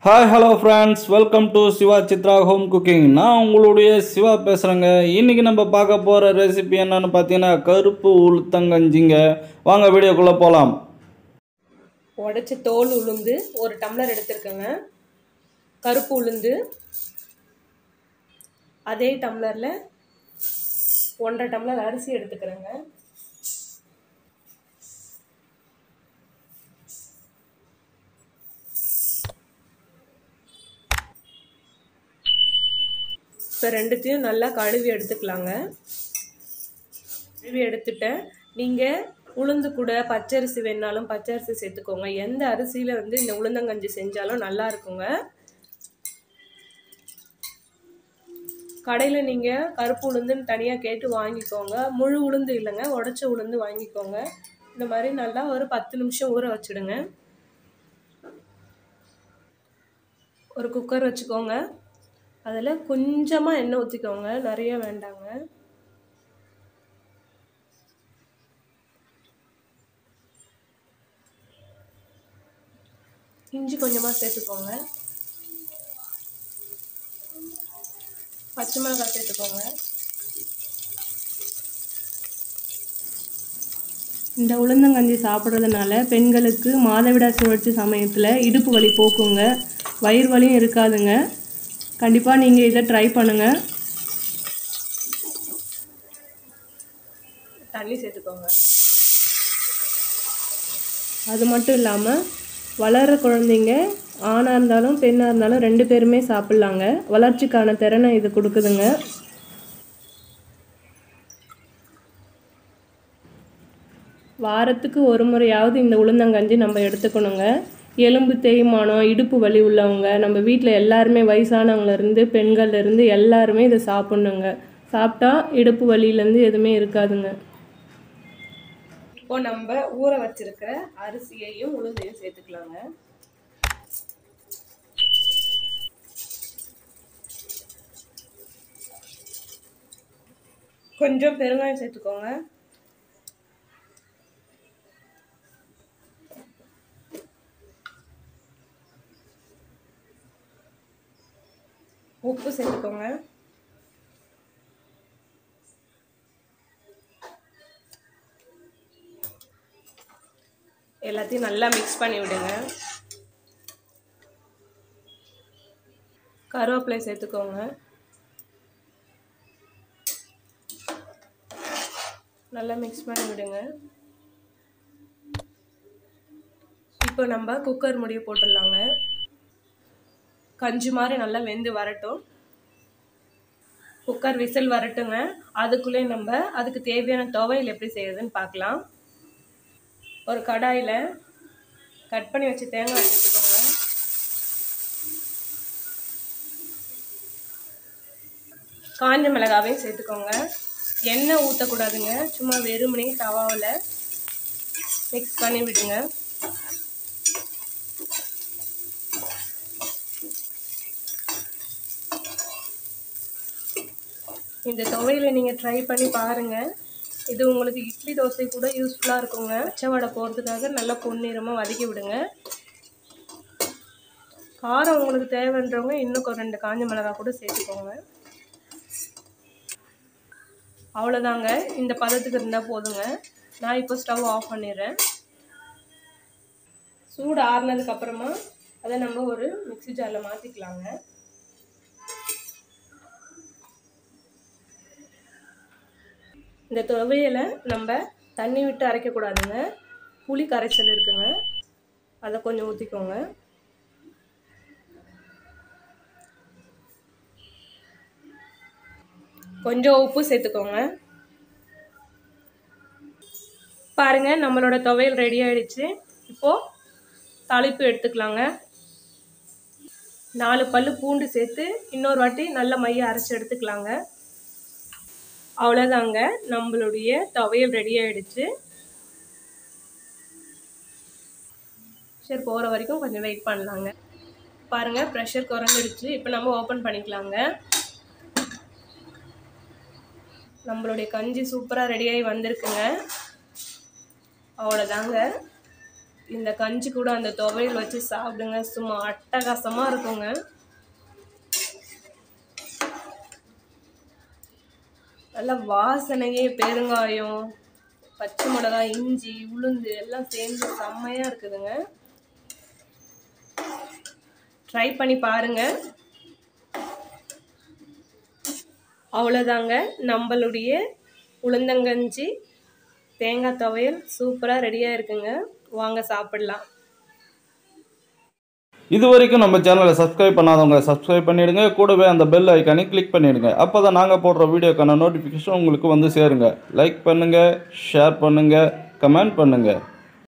hi hello friends welcome to Siva Chitra home cooking நான் உங்களுடைய சிவா பேசுகிறேங்க இன்றைக்கி நம்ம பார்க்க போகிற ரெசிபி என்னன்னு பார்த்தீங்கன்னா கருப்பு உளுத்தங்கஞ்சிங்க வாங்க வீடியோக்குள்ளே போகலாம் உடச்ச தோல் உளுந்து ஒரு டம்ளர் எடுத்திருக்கேங்க கருப்பு உளுந்து அதே டம்ளரில் ஒன்றரை டம்ளர் அரிசி எடுத்துக்கிறேங்க இப்போ ரெண்டுத்தையும் நல்லா கழுவி எடுத்துக்கலாங்க கழுவி எடுத்துட்டேன் நீங்கள் உளுந்து கூட பச்சரிசி வேணாலும் பச்சரிசி சேர்த்துக்கோங்க எந்த அரிசியில் வந்து இந்த உளுந்தங்கஞ்சி செஞ்சாலும் நல்லா இருக்குங்க கடையில் நீங்கள் கருப்பு உளுந்துன்னு தனியாக கேட்டு வாங்கிக்கோங்க முழு உளுந்து இல்லைங்க உடச்ச உளுந்து வாங்கிக்கோங்க இந்த மாதிரி நல்லா ஒரு பத்து நிமிஷம் ஊற வச்சுடுங்க ஒரு குக்கர் வச்சுக்கோங்க அதில் கொஞ்சமாக எண்ணெய் ஊற்றிக்கோங்க நிறைய வேண்டாங்க இஞ்சி கொஞ்சமாக சேர்த்துக்கோங்க பச்சை மிளகாய் சேர்த்துக்கோங்க இந்த உளுந்தங்கஞ்சி சாப்பிட்றதுனால பெண்களுக்கு மாதவிடாய் சுழற்சி சமயத்தில் இடுப்பு வலி போக்குங்க வயிறு வலியும் இருக்காதுங்க கண்டிப்பாக நீங்கள் இதை ட்ரை பண்ணுங்கள் தண்ணி சேர்த்துக்கோங்க அது மட்டும் இல்லாமல் வளர்கிற குழந்தைங்க ஆணாக இருந்தாலும் பெண்ணாக இருந்தாலும் ரெண்டு பேருமே சாப்பிட்லாங்க வளர்ச்சிக்கான திறனை இது கொடுக்குதுங்க வாரத்துக்கு ஒரு முறையாவது இந்த உளுந்தங்கஞ்சி நம்ம எடுத்துக்கணுங்க எலும்பு தேய்மானம் இடுப்பு வலி உள்ளவங்க நம்ம வீட்டில் எல்லாருமே வயசானவங்கலேருந்து பெண்கள்லேருந்து எல்லாருமே இதை சாப்பிட்ணுங்க சாப்பிட்டா இடுப்பு வலியிலேருந்து எதுவுமே இருக்காதுங்க இப்போ நம்ம ஊற வச்சிருக்கிற அரிசியையும் உளுந்தையும் சேர்த்துக்கலாங்க கொஞ்சம் பெருங்காயம் சேர்த்துக்கோங்க உப்பு சேர்த்துக்கோங்க எல்லாத்தையும் நல்லா மிக்ஸ் பண்ணி விடுங்க கருவேப்பிலை சேர்த்துக்கோங்க நல்லா மிக்ஸ் பண்ணி விடுங்க இப்போ நம்ம குக்கர் முடிவு போட்டுடலாங்க கஞ்சி மாதிரி நல்லா வெந்து வரட்டும் குக்கர் விசில் வரட்டுங்க அதுக்குள்ளே நம்ம அதுக்கு தேவையான துவையல் எப்படி செய்யறதுன்னு பார்க்கலாம் ஒரு கடாயில் கட் பண்ணி வச்சு தேங்காய் சேர்த்துக்கோங்க காஞ்ச மிளகாவையும் சேர்த்துக்கோங்க எண்ணெய் ஊற்றக்கூடாதுங்க சும்மா வெறுமனே தவாவில் மிக்ஸ் பண்ணி விடுங்க இந்த துவையில நீங்கள் ட்ரை பண்ணி பாருங்கள் இது உங்களுக்கு இட்லி தோசை கூட யூஸ்ஃபுல்லாக இருக்குங்க பச்சை வடை போகிறதுக்காக நல்லா பொன்னிறமாக வதக்கி விடுங்க காரம் உங்களுக்கு தேவைன்றவங்க இன்னும் ஒரு ரெண்டு காஞ்ச மிளகா கூட சேர்த்துக்கோங்க அவ்வளோதாங்க இந்த பதத்துக்கு இருந்தால் போதுங்க நான் இப்போ ஸ்டவ் ஆஃப் பண்ணிடுறேன் சூடு ஆறுனதுக்கப்புறமா அதை நம்ம ஒரு மிக்சி ஜாரில் மாற்றிக்கலாங்க இந்த துவையலை நம்ம தண்ணி விட்டு அரைக்கக்கூடாதுங்க புளி கரைச்சல் இருக்குங்க அதை கொஞ்சம் ஊற்றிக்கோங்க கொஞ்சம் உப்பு சேர்த்துக்கோங்க பாருங்க நம்மளோட துவையல் ரெடி ஆயிடுச்சு இப்போது தாளிப்பு எடுத்துக்கலாங்க நாலு பல்லு பூண்டு சேர்த்து இன்னொரு வாட்டி நல்ல மைய அரைச்சி எடுத்துக்கலாங்க அவ்வளோதாங்க நம்மளுடைய துவையல் ரெடி ஆகிடுச்சு சரி போகிற வரைக்கும் கொஞ்சம் வெயிட் பண்ணலாங்க பாருங்கள் ப்ரெஷர் குறைஞ்சிடுச்சு இப்போ நம்ம ஓப்பன் பண்ணிக்கலாங்க நம்மளுடைய கஞ்சி சூப்பராக ரெடியாகி வந்திருக்குங்க அவ்வளோதாங்க இந்த கஞ்சி கூட அந்த துவையல் வச்சு சாப்பிடுங்க சும்மா அட்டகாசமாக இருக்குங்க நல்ல வாசனையே பெருங்காயம் பச்சை மிளகாய் இஞ்சி உளுந்து எல்லாம் சேர்ந்து செம்மையாக இருக்குதுங்க ட்ரை பண்ணி பாருங்க அவ்வளோதாங்க நம்மளுடைய உளுந்தங்கஞ்சி தேங்காய் துவையல் சூப்பராக ரெடியாக இருக்குங்க வாங்க சாப்பிடலாம் இது வரைக்கும் நம்ம சேனலை சப்ஸ்கிரைப் பண்ணாதவங்க சப்ஸ்கிரைப் பண்ணிடுங்க கூடவே அந்த பெல் ஐக்கானை கிளிக் பண்ணிடுங்க அப்போ தான் நாங்கள் போடுற வீடியோக்கான நோட்டிஃபிகேஷன் உங்களுக்கு வந்து சேருங்க லைக் பண்ணுங்கள் ஷேர் பண்ணுங்கள் கமெண்ட் பண்ணுங்கள்